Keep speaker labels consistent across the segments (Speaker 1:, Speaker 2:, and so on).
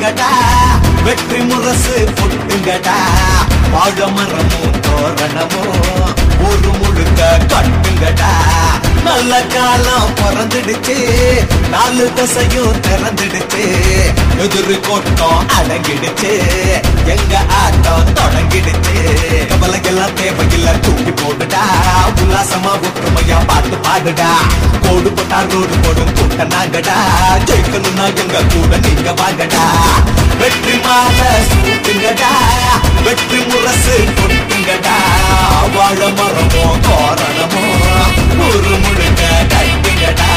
Speaker 1: சூட்டுங்கடா வெற்றி முரசு பொட்டுங்கடா வாழ மரமும் தோரணமும் ஒரு முழுக்க கட்டுங்கடா நல்ல காலம் பிறந்துடுச்சு நாலு தசையும் திறந்துடுச்சு எதிர் கொட்டம் அடங்கிடுச்சு எங்க ஆட்டம் தொடங்கிடுச்சு கவலைக்கெல்லாம் தேவையில்ல தூக்கி போடுடா உல்லாசமா ஒற்றுமையா பாட்டு பாடுடா கோடு போட்டா ரோடு போடும் கூட்ட நாங்கடா ஜெயிக்கணும்னா எங்க கூட நீங்க வாங்கடா வெற்றி மாலை சூட்டுங்கடா வெற்றி முரசு கொட்டுங்கடா வாழ மரமோ கோரணமோ ஒரு முழுக்க கட்டுங்கடா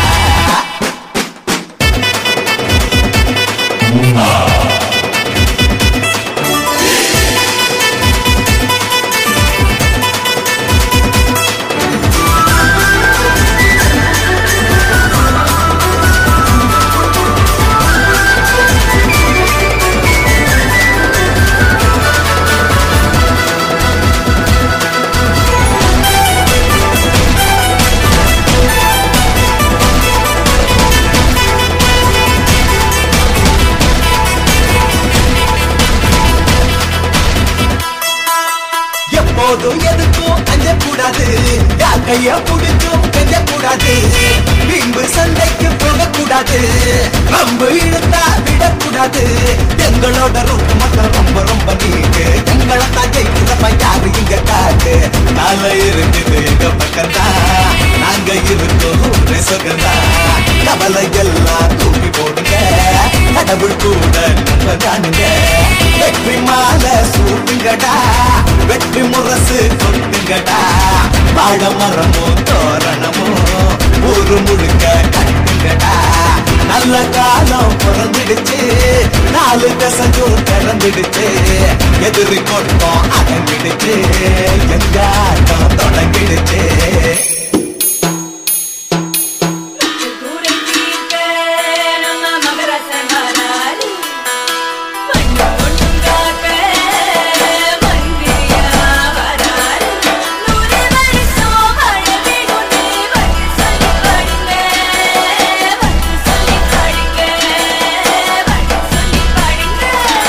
Speaker 1: எப்போதும் எதுக்கும் அஞ்சக்கூடாது யார் கைய பிடிச்சும் கெஞ்சக்கூடாது பின்பு சண்டைக்கு போகக்கூடாது ரொம்ப இழுத்தா விடக்கூடாது எங்களோட ரூட் மட்டும் ரொம்ப ரொம்ப நீட்டு எங்களை தான் ஜெயிக்கிறப்ப யாரு இங்க காட்டு நாளை இருக்குது எங்க பக்கம்தா நாங்க இருக்கோம் ஒரே சுகந்தா கவலை எல்லாம் தூக்கி போடுங்க கடவுள் கூட நண்பதானுங்க வெற்றி மாலை சூட்டுங்கடா வெற்றி முரசு கொட்டுங்கடா வாழ மரமோ தோரணமோ ஒரு முழுக்க கட்டுங்கடா நல்ல காலம் பிறந்துடுச்சு நாலு தசையும் திறந்துடுச்சு எதிரி கொட்டம் அடங்கிடுச்சு எங்க ஆட்டம் தொடங்கிடுச்சு
Speaker 2: குறை தீர்க்க நம்ம மகரசனாரி மண்ணு கொண்டு காக்க மந்திரியா வராரு நூறு வருஷம் மழை பெய்யும்னு வந்து சொல்லி பாடுங்க வந்து சொல்லி பாடுங்க வந்து சொல்லி பாடுங்க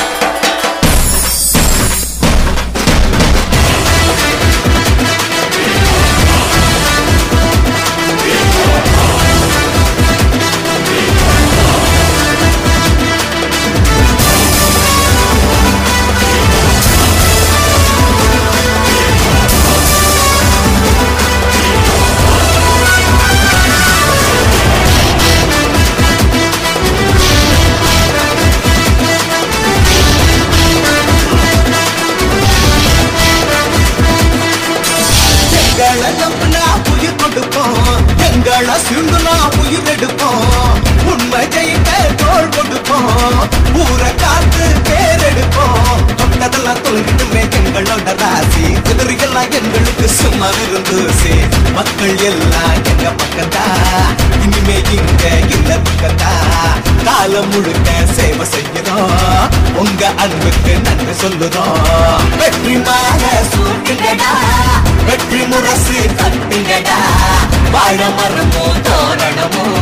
Speaker 1: எங்களை நம்பினா உயிர் கொடுப்போம் எங்களை சிந்துனா உயிர் எடுப்போம் உண்மை ஜெயிக்க தோல் கொடுப்போம் ஊரை காத்து பேரெடுப்போம் தொட்டதெல்லாம் தொலைகிட்டுமே எங்களோட ராசி எதிரிகள்லாம் எங்களுக்கு சும்மா விருந்தூசி மக்கள் எல்லாம் எங்க பக்கத்தா இனிமே இங்க இல்ல பக்கத்தா காலம் முழுக்க சேவை செய்கிறோம் உங்க அன்புக்கு நன்றி சொல்லுறோம் வெற்றி மாலை சூட்டுங்கடா வெற்றி முரசு தட்டுங்கடா வாழ மரமோ தோரணமோ